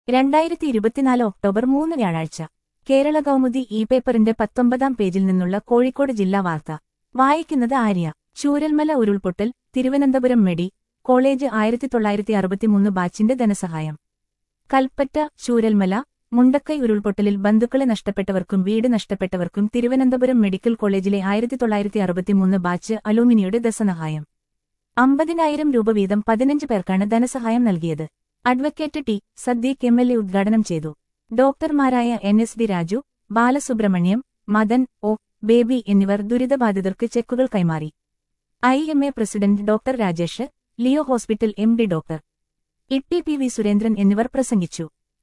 രണ്ടായിരത്തി ഇരുപത്തിനാല് ഒക്ടോബർ മൂന്ന് വ്യാഴാഴ്ച കേരള കൗമുദി ഇ പേപ്പറിന്റെ പത്തൊമ്പതാം പേജിൽ നിന്നുള്ള കോഴിക്കോട് ജില്ലാ വാർത്ത വായിക്കുന്നത് ആര്യ ചൂരൽമല ഉരുൾപൊട്ടൽ തിരുവനന്തപുരം മെഡി കോളേജ് ആയിരത്തി തൊള്ളായിരത്തി അറുപത്തിമൂന്ന് ബാച്ചിന്റെ ധനസഹായം കൽപ്പറ്റ ചൂരൽമല മുണ്ടക്കൈ ഉരുൾപൊട്ടലിൽ ബന്ധുക്കളെ നഷ്ടപ്പെട്ടവർക്കും വീട് നഷ്ടപ്പെട്ടവർക്കും തിരുവനന്തപുരം മെഡിക്കൽ കോളേജിലെ ആയിരത്തി തൊള്ളായിരത്തി അറുപത്തിമൂന്ന് ബാച്ച് അലൂമിനിയുടെ ധനസഹായം അമ്പതിനായിരം രൂപ വീതം പതിനഞ്ച് പേർക്കാണ് ധനസഹായം നൽകിയത് advocate T Siddique M L A ഉദ്ഘാടനം ചെയ്തു ഡോക്ടർമാരായ N S D Raju Balasubramaniam Madan O Baby എന്നിവർ ദുരിതബാധിതർക്ക് ചെക്കുകൾ കൈമാറി I M A president doctor Rajesh Leo hospital M D doctor E T P V Surendran എന്നിവർ പ്രസംഗിച്ചു